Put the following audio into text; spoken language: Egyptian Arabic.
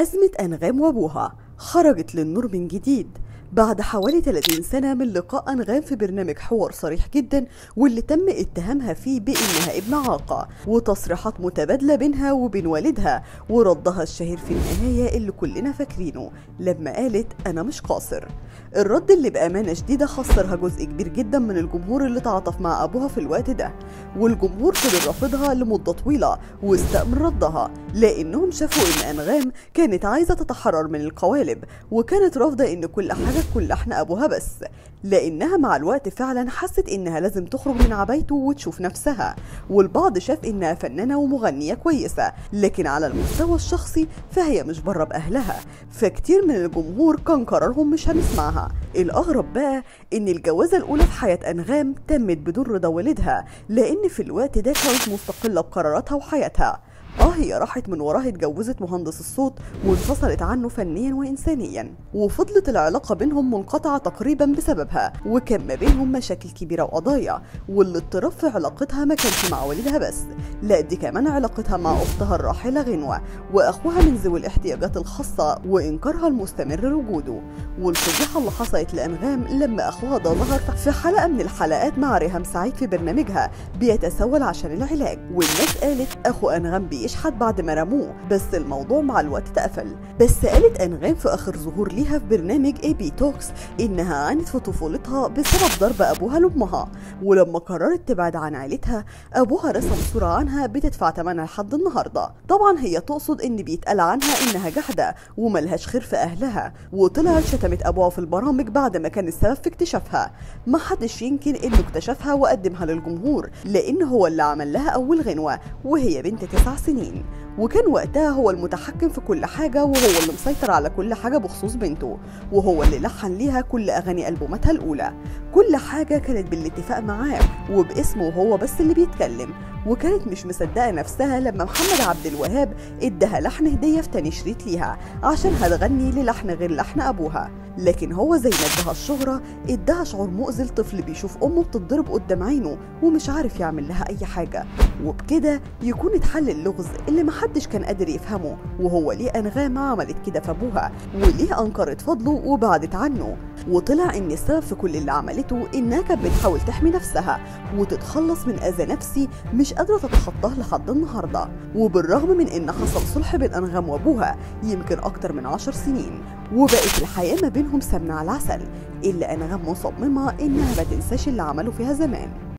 أزمة أنغام وأبوها خرجت للنور من جديد بعد حوالي 30 سنة من لقاء أنغام في برنامج حوار صريح جدا واللي تم اتهامها فيه بإنها ابن عاقة وتصريحات متبادلة بينها وبين والدها وردها الشهير في النهاية اللي كلنا فاكرينه لما قالت أنا مش قاصر الرد اللي بأمانة شديدة خسرها جزء كبير جدا من الجمهور اللي تعاطف مع أبوها في الوقت ده والجمهور فضل رافضها لمدة طويلة واستأمن ردها لأنهم شافوا إن أنغام كانت عايزة تتحرر من القوالب وكانت رافضة إن كل حاجة تكون لحن أبوها بس لأنها مع الوقت فعلا حست إنها لازم تخرج من عبايته وتشوف نفسها والبعض شاف إنها فنانة ومغنية كويسة لكن على المستوى الشخصي فهي مش بره بأهلها فكتير من الجمهور كان قرارهم مش هنسمعها الأغرب بقى إن الجوازة الأولى في حياة أنغام تمت بدون رضا والدها لأن في الوقت ده كانت مستقلة بقراراتها وحياتها اه هي راحت من وراه اتجوزت مهندس الصوت وانفصلت عنه فنيا وانسانيا وفضلت العلاقه بينهم منقطعه تقريبا بسببها وكان ما بينهم مشاكل كبيره وقضايا والاضطراب في علاقتها ما كانش مع والدها بس لا دي كمان علاقتها مع اختها الراحله غنوه واخوها من ذوي الاحتياجات الخاصه وانكارها المستمر لوجوده والفضيحه اللي حصلت لانغام لما اخوها ده ظهر في حلقه من الحلقات مع ريهام سعيد في برنامجها بيتسول عشان العلاج والناس قالت اخو انغام بيشحت بعد ما رموه بس الموضوع مع الوقت اتقفل بس قالت انغام في اخر ظهور ليها في برنامج اي بي توكس انها عانت في طفولتها بسبب ضرب ابوها لامها ولما قررت تبعد عن عيلتها ابوها رسم صوره عنها بتدفع ثمنها لحد النهارده طبعا هي تقصد ان بيتقال عنها انها جحده وملهاش خير في اهلها وطلعت شتمت ابوها في البرامج بعد ما كان السبب في اكتشافها ما حدش ينكر انه اكتشفها وقدمها للجمهور لان هو اللي عمل لها اول غنوه وهي بنت تسع سنين وكان وقتها هو المتحكم في كل حاجة وهو اللي مسيطر على كل حاجة بخصوص بنته وهو اللي لحن ليها كل أغاني ألبوماتها الأولى كل حاجة كانت بالاتفاق معاه وباسمه هو بس اللي بيتكلم وكانت مش مصدقة نفسها لما محمد عبد الوهاب اداها لحن هدية في تاني شريط ليها عشان هتغني للحن غير لحن أبوها لكن هو زي ما اداها الشهرة اداها شعور مؤذي لطفل بيشوف أمه بتتضرب قدام عينه ومش عارف يعمل لها أي حاجة وبكده يكون اتحل اللغز اللي محدش كان قادر يفهمه وهو ليه أنغام عملت كده في أبوها وليه أنكرت فضله وبعدت عنه وطلع إن السبب في كل اللي عملته إنها كانت بتحاول تحمي نفسها وتتخلص من أذى نفسي مش قادرة تتخطاه لحد النهاردة وبالرغم من إن حصل صلح بين أنغام وأبوها يمكن أكتر من عشر سنين وبقت الحياة ما بينهم سمنة على العسل إلا أنغام مصممة إنها ما تنساش اللي عمله فيها زمان